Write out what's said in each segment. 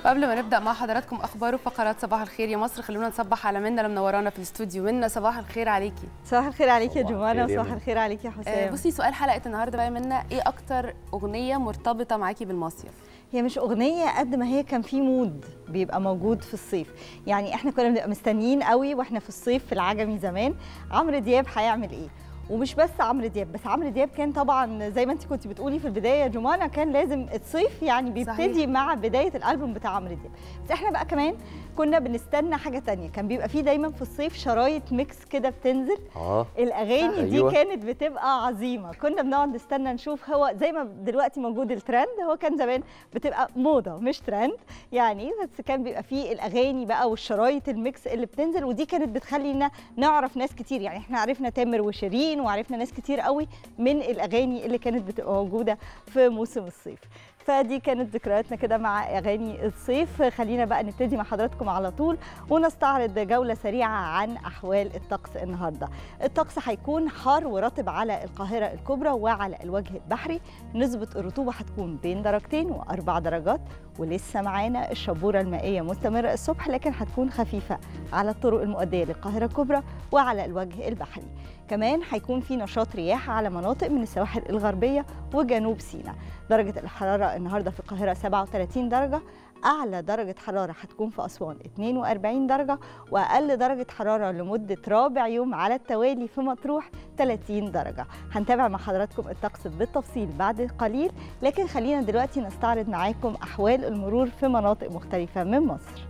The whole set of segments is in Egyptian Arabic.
وقبل ما نبدا مع حضراتكم اخبار وفقرات صباح الخير يا مصر خلونا نصبح على منى اللي منورانا في الاستوديو منى صباح الخير عليكي صباح الخير عليكي يا صباح جمانة الخير يا وصباح منى. الخير عليكي يا آه، حسام بصي سؤال حلقه النهارده بقى يا منى ايه اكتر اغنيه مرتبطه معاكي بالمصيف هي مش اغنيه قد ما هي كان في مود بيبقى موجود في الصيف يعني احنا كنا بنبقى مستنيين قوي واحنا في الصيف في العجمي زمان عمرو دياب هيعمل ايه ومش بس عمرو دياب بس عمرو دياب كان طبعا زي ما انت كنت بتقولي في البدايه يا جمانة كان لازم الصيف يعني بيبتدي صحيح. مع بدايه الالبوم بتاع عمرو دياب بس احنا بقى كمان كنا بنستنى حاجه تانية كان بيبقى فيه دايما في الصيف شرايط ميكس كده بتنزل اه الاغاني دي أيوة. كانت بتبقى عظيمه كنا بنقعد نستنى نشوف هو زي ما دلوقتي موجود الترند هو كان زمان بتبقى موضه مش ترند يعني بس كان بيبقى فيه الاغاني بقى والشرايط الميكس اللي بتنزل ودي كانت بتخلينا نعرف ناس كتير يعني احنا عرفنا تامر وشيرين وعرفنا ناس كتير قوي من الاغاني اللي كانت بتبقى موجوده في موسم الصيف فدي كانت ذكرياتنا كده مع اغاني الصيف خلينا بقى نبتدي مع حضراتكم على طول ونستعرض جوله سريعه عن احوال الطقس النهارده الطقس هيكون حار ورطب على القاهره الكبرى وعلى الوجه البحري نسبه الرطوبه هتكون بين درجتين واربع درجات ولسه معانا الشبوره المائيه مستمره الصبح لكن هتكون خفيفه على الطرق المؤديه للقاهره الكبرى وعلى الوجه البحري كمان هيكون في نشاط رياح على مناطق من السواحل الغربيه وجنوب سيناء درجه الحراره النهارده في القاهره 37 درجه أعلى درجة حرارة هتكون في أسوان 42 درجة وأقل درجة حرارة لمدة رابع يوم على التوالي في مطروح 30 درجة هنتابع مع حضراتكم الطقس بالتفصيل بعد قليل لكن خلينا دلوقتي نستعرض معاكم أحوال المرور في مناطق مختلفة من مصر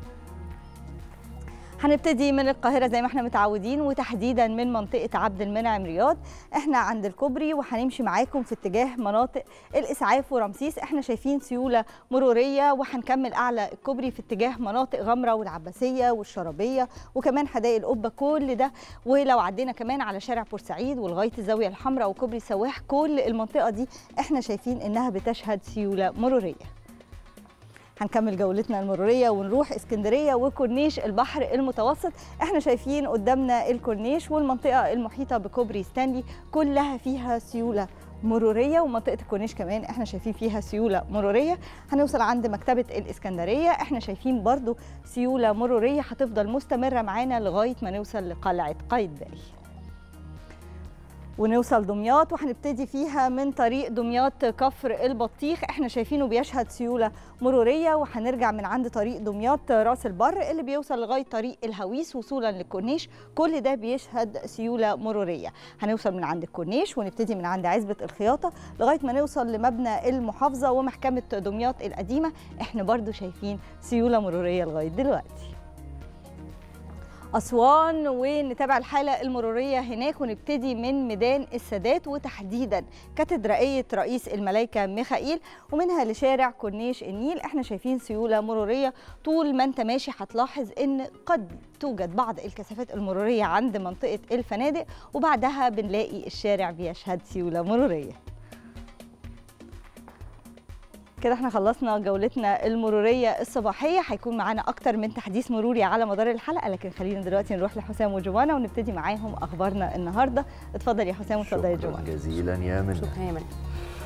هنبتدي من القاهرة زي ما احنا متعودين وتحديدا من منطقة عبد المنعم رياض احنا عند الكوبري وهنمشي معاكم في اتجاه مناطق الإسعاف ورمسيس احنا شايفين سيولة مرورية وهنكمل أعلى الكوبري في اتجاه مناطق غمرة والعباسية والشرابية وكمان حدائق القبة كل ده ولو عدينا كمان على شارع بورسعيد ولغاية الزاوية الحمراء وكوبري سواح كل المنطقة دي احنا شايفين إنها بتشهد سيولة مرورية هنكمل جولتنا المرورية ونروح اسكندرية وكورنيش البحر المتوسط احنا شايفين قدامنا الكورنيش والمنطقة المحيطة بكوبري ستانلي كلها فيها سيولة مرورية ومنطقة الكورنيش كمان احنا شايفين فيها سيولة مرورية هنوصل عند مكتبة الإسكندرية احنا شايفين برضو سيولة مرورية هتفضل مستمرة معانا لغاية ما نوصل لقلعة قايتباي ونوصل دمياط وهنبتدي فيها من طريق دمياط كفر البطيخ احنا شايفينه بيشهد سيوله مروريه وهنرجع من عند طريق دمياط راس البر اللي بيوصل لغايه طريق الهويس وصولا للكورنيش كل ده بيشهد سيوله مروريه هنوصل من عند الكورنيش ونبتدي من عند عزبه الخياطه لغايه ما نوصل لمبنى المحافظه ومحكمه دمياط القديمه احنا برضو شايفين سيوله مروريه لغايه دلوقتي أسوان ونتابع الحالة المرورية هناك ونبتدي من ميدان السادات وتحديدا كاتدرائية رئيس الملايكة ميخائيل ومنها لشارع كورنيش النيل احنا شايفين سيولة مرورية طول ما انت ماشي هتلاحظ ان قد توجد بعض الكثافات المرورية عند منطقة الفنادق وبعدها بنلاقي الشارع بيشهد سيولة مرورية كده احنا خلصنا جولتنا المرورية الصباحية هيكون معانا أكتر من تحديث مروري على مدار الحلقة لكن خلينا دلوقتي نروح لحسام وجوانا ونبتدي معاهم أخبارنا النهاردة اتفضل يا حسام واتفضل يا شكرا جوانا جزيلا يا منى شكرا يا منى